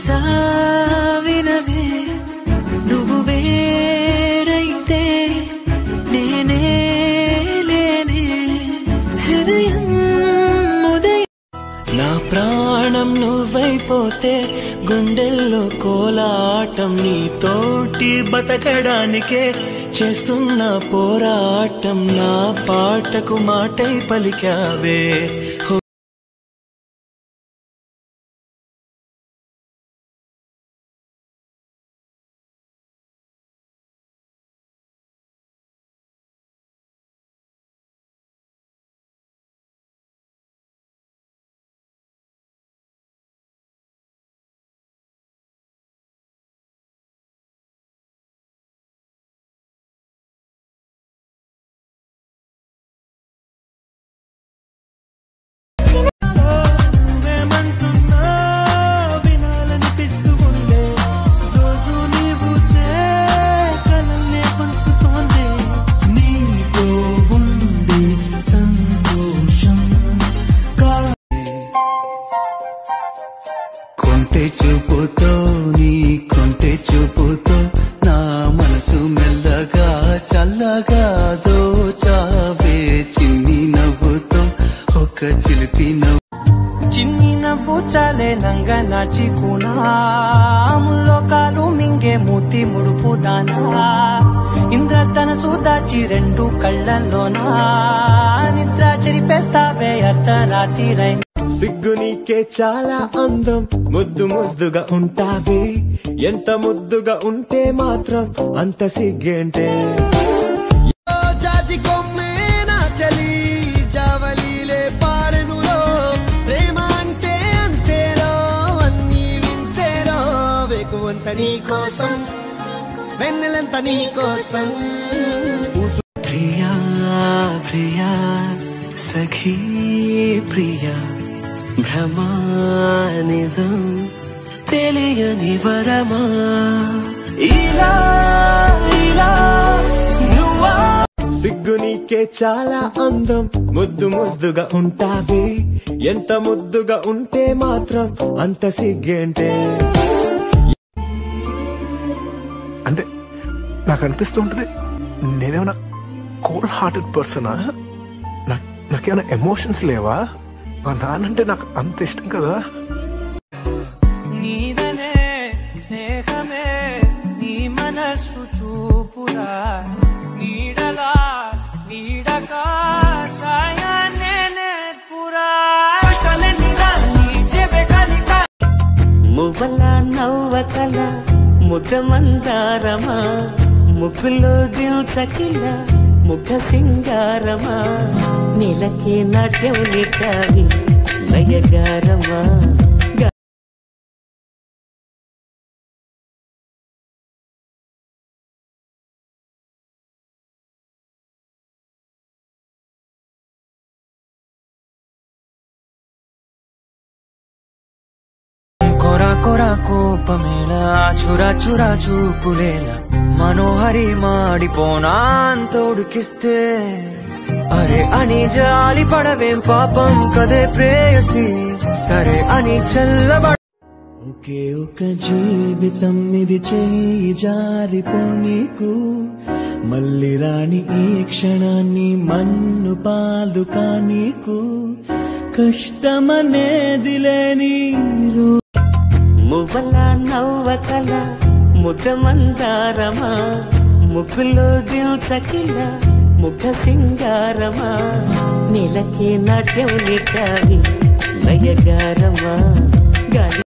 మనసా వినవే నువ్వు వేరైతే నేనే లేనే హృదయం ఉదయం నా ప్రాణం నువ్వైపోతే గుండెల్లో కోలాటం నీతోటి బతకడానికే చేస్తున్న పోరాటం నా పాటకు మాటై పలికావే హో నువ్వేమంటున్నా వినాలనిపిస్తూ ఉందే రోజు నీవు కలల్నే పంచుతోంది నీతో ఉండి సంతోషం కొంటె చూపుతో నీ కొంటె చూపుతో నా మనసు మెల్లగా చల్లగా దోచావే చిన్ని నవ్వుతో ఒక చిలిపి నవ్వు చిన్ని నవ్వు చాలే నంగ నాచి ముల్లోకాలు మింగే మూతి ముడుపు దానా ఇంద్రధనసు దాచి రెండు కళ్ళల్లోనా నిద్ర చెరిపేస్తావే అర్ధరాత్రి సిగ్గు నీకే చాలా అందం ముద్దు ముద్దుగా ఉంటావే ఎంత ముద్దుగా ఉంటే మాత్రం అంత సిగ్గేంటే జాజి కొమ్మేనా చలి జావలీలే పాడెనులో ప్రేమ అంటే అంతేరో అన్నీ వింతేరో వేకువంత నీ కోసం వెన్నెలంత నీ కోసం ప్రియా ప్రియా సఖీ ప్రియా భ్రమానిజం తెలియని వరమా ఇలా ఇలా నువ్వా సిగ్గు నీకే చాలా అందం ముద్దు ముద్దుగా ఉంటావే ఎంత ముద్దుగా ఉంటే మాత్రం అంత సిగ్గేంటే అంటే నాకు అనిపిస్తూ ఉంటుంది నేనేమైనా కోల్డ్ హార్టెడ్ పర్సనా నాకు నాకేమైనా ఎమోషన్స్ లేవా మా నాన్నంటే నాకు అంత ఇష్టం కదా నీదనే స్నేహమే నీ మనస్సు చూపురా నీడలా నీడక సాయాన్నే నేర్పురా కలనిరా నీ చెబె కలిక మువ్వల నవ్వకల ముద్ద మందారమా ముగ్గులో దిల్చకిల ముఖ సింగారమా నెలకే నాట్యం నిటావి లయగారమా కొరా కొరా కోపమేళ చురా చురా చూపులేల మనోహరి మాడిపోనా తోడుకిస్తే అరే అని జాలి పడవేం పాపం కదే ప్రేయసి సరే అని చల్లబడ ఒకే ఒక జీవితం ఇది చేయి జారిపోనీకు మళ్ళీ రాని ఈ క్షణాన్ని మన్ను పాలు కానీకు కష్టమనేది లేని రో- మువ్వల నవ్వకల ముద్ద మందారమా ముగ్గులో దిల్చకిల ముఖ సింగారమా నెలకే నాట్యం నిటావి లయగారమా గాలి